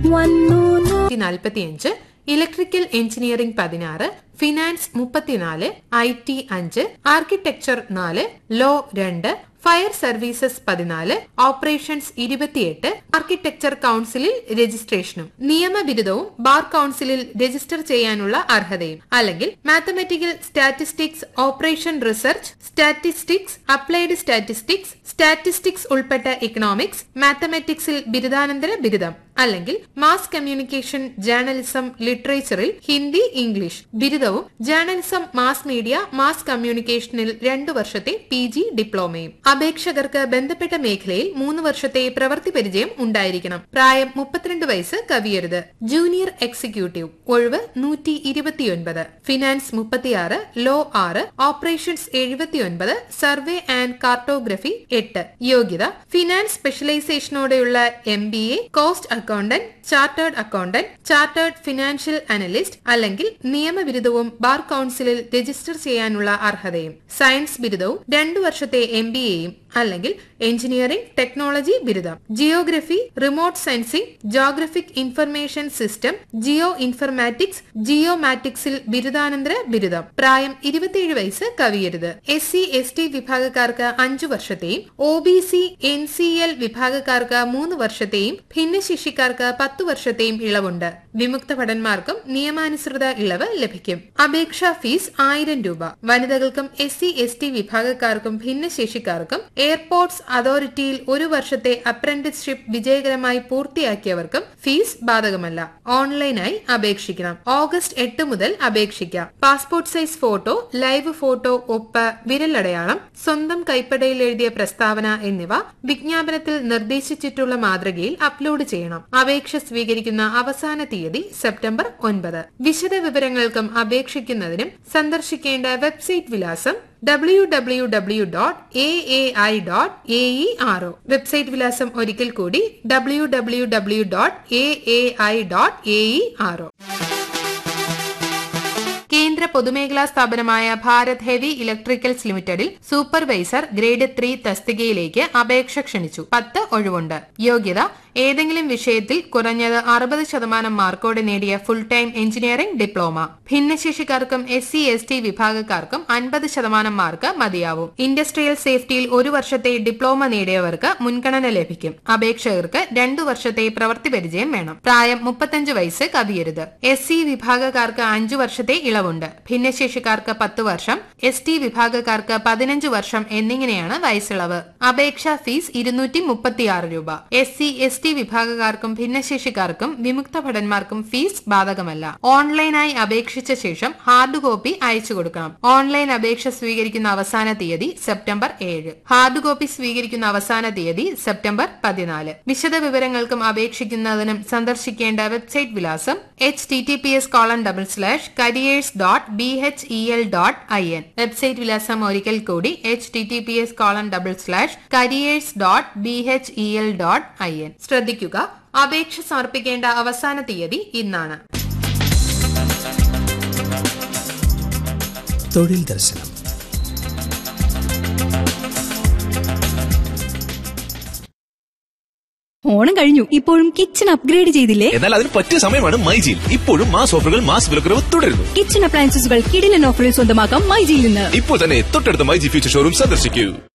വന്നു നാൽപ്പത്തിയഞ്ച് electrical engineering പതിനാറ് ഫിനാൻസ് മുപ്പത്തിനാല് ഐ ടി അഞ്ച് ആർക്കിടെക്ചർ നാല് ലോ രണ്ട് ഫയർ സർവീസസ് പതിനാല് ഓപ്പറേഷൻസ് ഇരുപത്തിയെട്ട് ആർക്കിടെക്ചർ കൌൺസിലിൽ രജിസ്ട്രേഷനും നിയമബിരുദവും ബാർ കൌൺസിലിൽ രജിസ്റ്റർ ചെയ്യാനുള്ള അർഹതയും അല്ലെങ്കിൽ mathematical statistics operation research statistics applied statistics statistics ഉൾപ്പെട്ട ഇക്കണോമിക്സ് മാത്തമാറ്റിക്സിൽ ബിരുദാനന്തര ബിരുദം അല്ലെങ്കിൽ മാസ് കമ്മ്യൂണിക്കേഷൻ ജേർണലിസം ലിറ്ററേച്ചറിൽ ഹിന്ദി ഇംഗ്ലീഷ് ബിരുദവും ജേർണലിസം മാസ് മീഡിയ മാസ് കമ്മ്യൂണിക്കേഷനിൽ രണ്ടു വർഷത്തെ പി ജി ഡിപ്ലോമയും അപേക്ഷകർക്ക് ബന്ധപ്പെട്ട മേഖലയിൽ മൂന്ന് വർഷത്തെ പ്രവൃത്തി പരിചയം ഉണ്ടായിരിക്കണം പ്രായം മുപ്പത്തിരണ്ട് വയസ്സ് കവിയരുത് ജൂനിയർ എക്സിക്യൂട്ടീവ് ഒഴിവ് നൂറ്റി ഇരുപത്തിയൊൻപത് ഫിനാൻസ് മുപ്പത്തിയാറ് ലോ ആറ് ഓപ്പറേഷൻസ് എഴുപത്തിയൊൻപത് സർവേ ആൻഡ് കാർട്ടോഗ്രഫി എട്ട് യോഗ്യത ഫിനാൻസ് സ്പെഷ്യലൈസേഷനോടെയുള്ള M B A cost accountant chartered accountant chartered financial analyst അല്ലെങ്കിൽ നിയമബിരുദവും ബാർ കൌൺസിലിൽ രജിസ്റ്റർ ചെയ്യാനുള്ള അർഹതയും സയൻസ് ബിരുദവും രണ്ടു വർഷത്തെ എം ബി എയും അല്ലെങ്കിൽ എഞ്ചിനീയറിംഗ് ടെക്നോളജി ബിരുദം geography remote sensing geographic information system geo informatics ജിയോമാറ്റിക്സിൽ ബിരുദാനന്തര ബിരുദം പ്രായം ഇരുപത്തിയേഴ് വയസ്സ് കവിയരുത് എസ് സി എസ് ടി വിഭാഗക്കാർക്ക് അഞ്ചു വർഷത്തെയും O B C N C L വിഭാഗക്കാർക്ക് മൂന്ന് വർഷത്തെയും ഭിന്നശേഷിക്കാർക്ക് പത്തു വർഷത്തെയും ഇളവുണ്ട് വിമുക്ത ഭടന്മാർക്കും നിയമാനുസൃത ഇളവ് ലഭിക്കും അപേക്ഷാ ഫീസ് ആയിരം രൂപ വനിതകൾക്കും എസ് സി എസ് ടി വിഭാഗക്കാർക്കും ഭിന്നശേഷിക്കാർക്കും എയർപോർട്സ് അതോറിറ്റിയിൽ ഒരു വർഷത്തെ അപ്രന്റിസ്ഷിപ്പ് വിജയകരമായി പൂർത്തിയാക്കിയവർക്കും ഫീസ് ബാധകമല്ല ഓൺലൈനായി അപേക്ഷിക്കണം ഓഗസ്റ്റ് എട്ട് മുതൽ അപേക്ഷിക്കാം passport size photo live photo ഒപ്പ് വിരലടയാളം സ്വന്തം കൈപ്പടയിൽ എഴുതിയ പ്രസ്താവന എന്നിവ വിജ്ഞാപനത്തിൽ നിർദ്ദേശിച്ചിട്ടുള്ള മാതൃകയിൽ അപ്ലോഡ് ചെയ്യണം അപേക്ഷ സ്വീകരിക്കുന്ന അവസാന തീയതി സെപ്റ്റംബർ ഒൻപത് വിശദ വിവരങ്ങൾക്കും അപേക്ഷിക്കുന്നതിനും സന്ദർശിക്കേണ്ട വെബ്സൈറ്റ് വിലാസം W W W dot A A I dot A E R O website വിലാസം ഒരിക്കൽ കൂടി W W W dot A A I dot A E R O കേന്ദ്ര പൊതുമേഖലാ സ്ഥാപനമായ ഭാരത് ഹെവി ഇലക്ട്രിക്കൽസ് ലിമിറ്റഡിൽ സൂപ്പർവൈസർ ഗ്രേഡ് ത്രീ തസ്തികയിലേക്ക് അപേക്ഷ ക്ഷണിച്ചു പത്ത് ഒഴിവുണ്ട് യോഗ്യത ഏതെങ്കിലും വിഷയത്തിൽ കുറഞ്ഞത് അറുപത് ശതമാനം മാർക്കോടെ നേടിയ ഫുൾ ടൈം എഞ്ചിനീയറിംഗ് ഡിപ്ലോമ ഭിന്നശേഷിക്കാർക്കും എസ് സി എസ് ടി വിഭാഗക്കാർക്കും അൻപത് ശതമാനം മാർക്ക് മതിയാവും ഇൻഡസ്ട്രിയൽ സേഫ്റ്റിയിൽ ഒരു വർഷത്തെ ഡിപ്ലോമ നേടിയവർക്ക് മുൻഗണന ലഭിക്കും അപേക്ഷകർക്ക് രണ്ടു വർഷത്തെ പ്രവൃത്തി പരിചയം വേണം പ്രായം മുപ്പത്തഞ്ച് വയസ്സ് കവിയരുത് എസ് സി വിഭാഗക്കാർക്ക് അഞ്ചു വർഷത്തെ ഇളവുണ്ട് ഭിന്നശേഷിക്കാർക്ക് പത്ത് വർഷം എസ് ടി വിഭാഗക്കാർക്ക് പതിനഞ്ച് വർഷം എന്നിങ്ങനെയാണ് വയസ്സിളവ് അപേക്ഷാ ഫീസ് ഇരുന്നൂറ്റി മുപ്പത്തിയാറ് രൂപ എസ് സി എസ് ടി വിഭാഗക്കാർക്കും ഭിന്നശേഷിക്കാർക്കും വിമുക്ത ഭടന്മാർക്കും ഫീസ് ബാധകമല്ല ഓൺലൈനായി അപേക്ഷിച്ച ശേഷം ഹാർഡ് കോപ്പി അയച്ചു കൊടുക്കണം ഓൺലൈൻ അപേക്ഷ സ്വീകരിക്കുന്ന അവസാന തീയതി സെപ്റ്റംബർ ഏഴ് ഹാർഡ് കോപ്പി സ്വീകരിക്കുന്ന അവസാന തീയതി സെപ്റ്റംബർ പതിനാല് വിശദ വിവരങ്ങൾക്കും അപേക്ഷിക്കുന്നതിനും സന്ദർശിക്കേണ്ട വെബ്സൈറ്റ് വിലാസം H T T P S colon double slash careers dot B H E L dot I N website വിലാസം ഒരിക്കൽ കൂടി H T T P S colon double slash careers dot B H E L dot I N ശ്രദ്ധിക്കുക അപേക്ഷ സമർപ്പിക്കേണ്ട അവസാന തീയതി ഇന്നാണ് തൊഴിൽ ദർശനം ഓണം കഴിഞ്ഞു ഇപ്പോഴും കിച്ചൺ അപ്ഗ്രേഡ് ചെയ്തില്ലേ എന്നാൽ അതിന് പറ്റിയ സമയമാണ് മൈജിയിൽ ഇപ്പോഴും മാസ് ഓഫറുകൾ മാസ് വിലക്കുറവ് തുടരുന്നു കിച്ചൺ അപ്ലയൻസസുകൾ കിടിലൻ ഓഫറിൽ സ്വന്തമാക്കാം മൈജിയിൽ നിന്ന് ഇപ്പോൾ തന്നെ തൊട്ടടുത്ത മൈജി ഫ്യൂച്ചർ ഷോറൂം സന്ദർശിക്കൂ